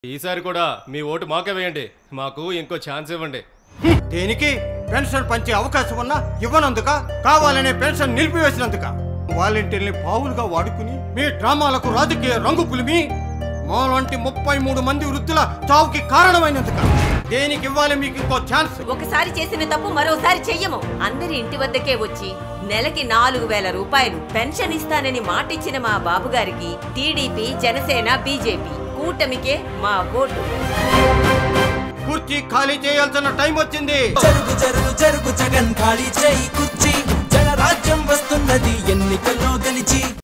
ఈసారి కూడా మీ ఓటు మాకే వేయండి మాకు ఇంకో ఛాన్స్ ఇవ్వండి దేనికి పెన్షన్ పంచే అవకాశం ఉన్నా ఇవ్వనందుక కావాలనే పెన్షన్ నిలిపివేసినందుక వాలంటీర్ని పావులుగా వాడుకుని మీ డ్రామాలకు రాజకీయ రంగు పులిమి మాలాంటి ముప్పై మూడు మంది వృద్ధుల చావుకి కారణమైనందుక దేనికి ఇవ్వాలి మీకు ఇంకో ఛాన్స్ ఒకసారి చేసిన తప్పు మరోసారి చెయ్యము అందరి ఇంటి వద్దకే వచ్చి నెలకి నాలుగు వేల రూపాయలు పెన్షన్ ఇస్తానని మాటిచ్చిన మా బాబుగారికి టీడీపీ జనసేన బీజేపీ కూటమికే మా ఓటు కుర్చీ ఖాళీ చేయాల్సిన టైం వచ్చింది జరుగు జరుగు జరుగు జగన్ ఖాళీ చేయి కుర్చీ జనరాజ్యం వస్తున్నది ఎన్నికల్లో గెలిచి